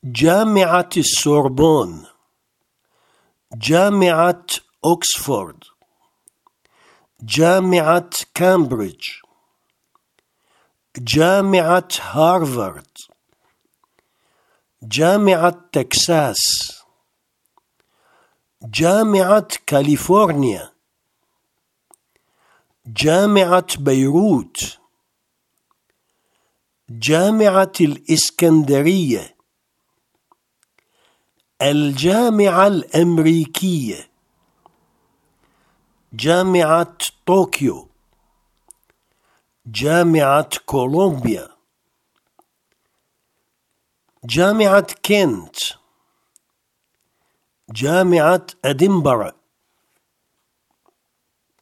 جامعة السوربون جامعة أكسفورد جامعة كامبريدج جامعة هارفارد جامعة تكساس جامعة كاليفورنيا جامعة بيروت جامعة الإسكندرية الجامعة الأمريكية جامعة طوكيو جامعة كولومبيا جامعة كنت جامعة أدنبرا